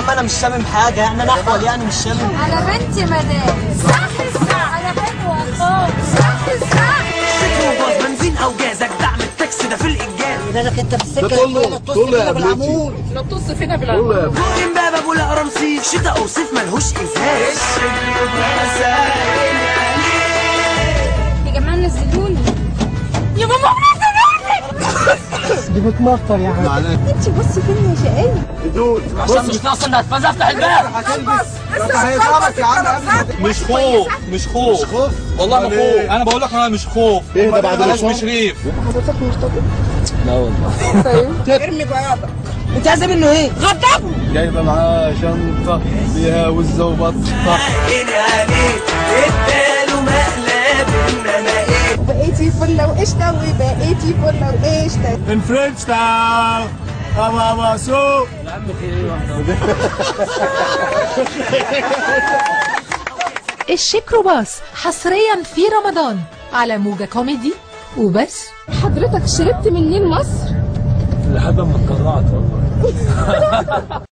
عم انا مش شامم حاجه يعني انا احول يعني مش شامم انا بنتي مدام صح صح انا حلوه خالص صح صح باظ بنزين او جاز اجدع من التاكسي ده في الانجاز بالك انت في السكه ده طول له- لا تطص طول له يا فينا قبلتي. بالعمود نطص فينا قول بالعمود له يا ابني. ممكن باب ابو لا رمسيس شتاء او صيف ملهوش ازاز يا جماعه نزلوني يا ماما دي بتمطر يا عم معلش انت بصي فين يا شقيه بدون عشان مش ناقص انها تفاز افتح الباب هيضربك يا عم قبل مش خوف مش خوف خوف والله ما أمال خوف إيه؟ انا بقول لك انا مش خوف ايه ده بعد بلاش الوصول؟ بشريف ارمي بياضك انت عايزه منه ايه؟ جايبه معاه شنطه فيها وزه وبطه عيني عليك اداله مقلب انما ايه وبقيتي فله وقشطه وبقيتي فله وقشطه ان فرنش تاون ابا ابا سوق الشيكروباص حصريا في رمضان على موجة كوميدي وبس حضرتك شربت من نيل مصر لحد ما اتقرعت والله